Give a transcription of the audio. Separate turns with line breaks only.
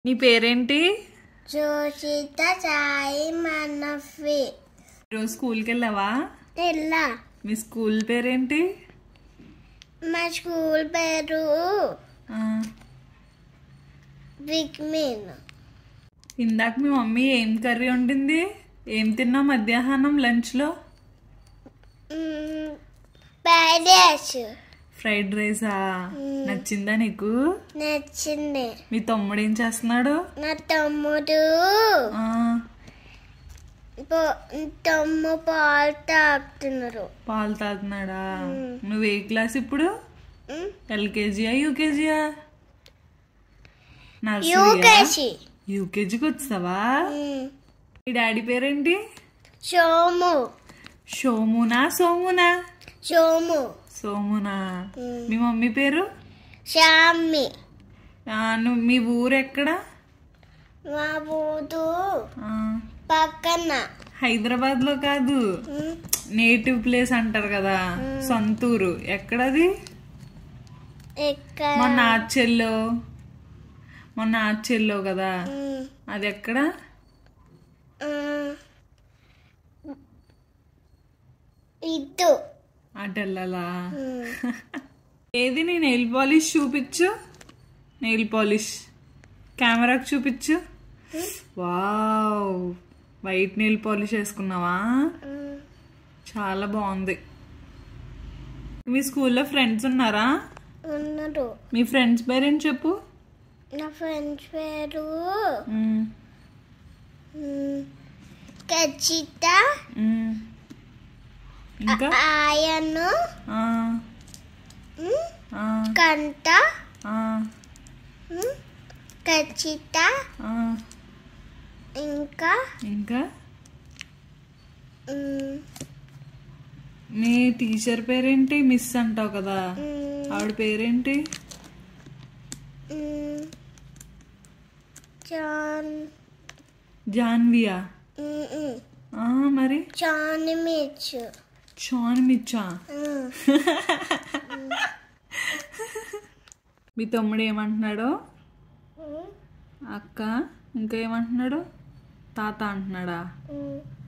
నీ పేరేంటి
జోషిత సాయి మనఫి
ఈరోజు స్కూల్కి వెళ్ళావా
ఇలా
మీ స్కూల్ పేరేంటి
మా స్కూల్ పేరు
ఆ,
విక్మిన్
ఇందాక మీ మమ్మీ ఏం కర్రీ వండింది ఏం తిన్నావు మధ్యాహ్నం లంచ్లో
ప్యాడేస్
ఫ్రైడ్ రైసా నచ్చిందా నీకు
నచ్చింది
మీ తమ్ముడు ఏం చేస్తున్నాడు
నా తమ్ముడు
ఆ,
పో- తమ్ము పాలు తాగుతున్నారు
పాలు తాగుతున్నాడా నువ్వు ఏ క్లాస్ ఇప్పుడు ఎల్కేజీయా యూకేజీయా నర్సరీయా
యూకేసి
యూకేజీకి వచ్చావా మీ డాడీ పేరేంటి
సోము
షోమునా సోమునా
సోము
సోమునా మీ మమ్మీ పేరు
షామి
ఆ, నువ్వు మీ ఊరు ఎక్కడ
మా బూదు
ఆ,
పక్కన
హైదరాబాద్ లో కాదు
ఉమ్,
నేటివ్ ప్లేస్ అంటారు కదా సొంతూరు ఎక్కడది
ఇక్కడ
మొన్న ఆచెల్లో మొన్న ఆచెల్లో కదా
ఉమ్,
అది ఎక్కడ
ఉమ్, ఇద్దు
అటు వెళ్ళాలా
ఉమ్,
ఏది నీ నెయిల్ పాలిష్ చూపించు నెయిల్ పాలిష్ కెమెరాకి చూపించు వావ్ వైట్ నెయిల్ పాలిష్ వేసుకున్నావా
ఉమ్,
చాలా బాగుంది మీ స్కూల్లో ఫ్రెండ్స్ ఉన్నారా
ఉన్నారు
మీ ఫ్రెండ్స్ పేరేంటి చెప్పు
నా ఫ్రెండ్స్ పేరు
మ్మ్.
ఉమ్, ఖచ్చిత
మ్మ్. ఇంకా
ఆయను
ఆ,
ఉమ్,
ఆ,
కంట
ఆ,
ఉమ్, ఖచ్చిత
ఆ.
ఇంకా
ఇంకా
ఉమ్,
మీ టీచర్ పేరేంటి మిస్ అంటావు కదా
ఉమ్,
ఆవిడ పేరేంటి
ఉమ్, జాన్
జాన్వియా
ఉమ్, ఉమ్,
ఆ, మరి
జాన్ మిచ్
షాన్ మిచ్చా
ఉమ్,
మీ తమ్ముడు ఏమంటున్నాడు
ఉమ్,
అక్క ఇంకా ఏమంటున్నాడు తాత అంటున్నాడా
ఉమ్.